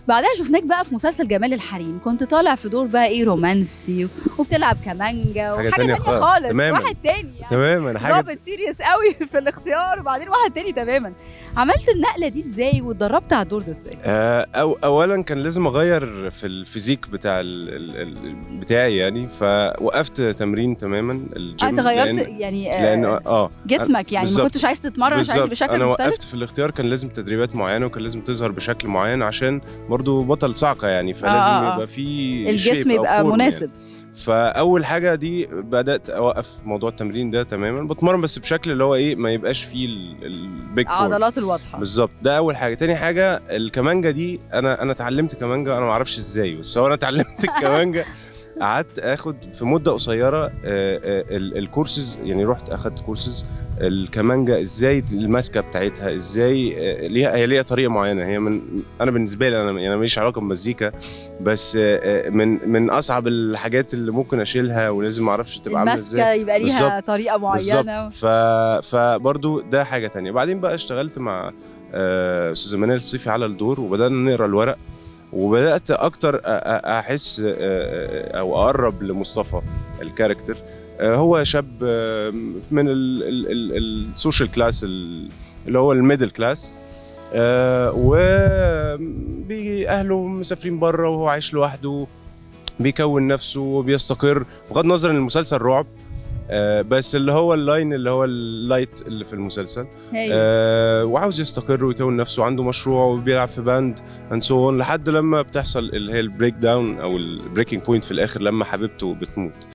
بعدها شفناك بقى في مسلسل جمال الحريم كنت طالع في دور بقى ايه رومانسي وبتلعب كمانجا حاجة وحاجه تانية تانية خالص. خالص تماماً. واحد تاني يعني تمام انا حاجه ظابط سيريس قوي في الاختيار وبعدين واحد تاني تماما عملت النقله دي ازاي واتدربت على الدور ده ازاي آه، أو اولا كان لازم اغير في الفيزيك بتاع ال ال ال بتاعي يعني فوقفت تمرين تماما الجيم انت غيرت لان, يعني آه، لأن اه جسمك يعني ما بالظبط. كنتش عايز تتمرن مش عايز بالظبط. بشكل انا مختلف وقفت في الاختيار كان لازم تدريبات معينه وكان لازم تظهر بشكل معين عشان برضو بطل صعقه يعني فلازم آه، آه. يبقى في الجسم shape أو يبقى form مناسب يعني. فاول حاجه دي بدات اوقف موضوع التمرين ده تماما بتمرن بس بشكل اللي هو ايه ما يبقاش فيه البيج فور عضلات الواضحه بالظبط ده اول حاجه تاني حاجه الكمانجا دي انا انا اتعلمت كمانجا انا ما اعرفش ازاي بس هو انا اتعلمت الكمانجا قعدت اخد في مده قصيره آه، آه، ال- الكورسز يعني رحت اخدت كورسز الكمانجا ازاي الماسكه بتاعتها ازاي آه، ليها هي ليها طريقه معينه هي من انا بالنسبه لي انا يعني أنا ماليش علاقه بمزيكا بس آه، آه، من من اصعب الحاجات اللي ممكن اشيلها ولازم ما اعرفش تبقى عامله ازاي الماسكه يبقى ليها بالظبط. طريقه معينه بالظبط ف... فبرضو ده حاجه تانية بعدين بقى اشتغلت مع آه، استاذ منال الصيفي على الدور وبدانا نقرا الورق وبدات اكتر أ- أ- احس آه، او اقرب لمصطفى الكاركتر آه، هو شاب آه، من السوشيال كلاس اللي هو الميدل كلاس واهله مسافرين بره وهو عايش لوحده بيكون نفسه وبيستقر بغض النظر ان المسلسل رعب آه، بس اللي هو اللاين اللي هو اللايت اللي في المسلسل هي آه وعاوز يستقر ويكون نفسه عنده مشروع وبيلعب في باند اند سو لحد لما بتحصل اللي هي البريك داون او البريكنج بوينت في الاخر لما حبيبته بتموت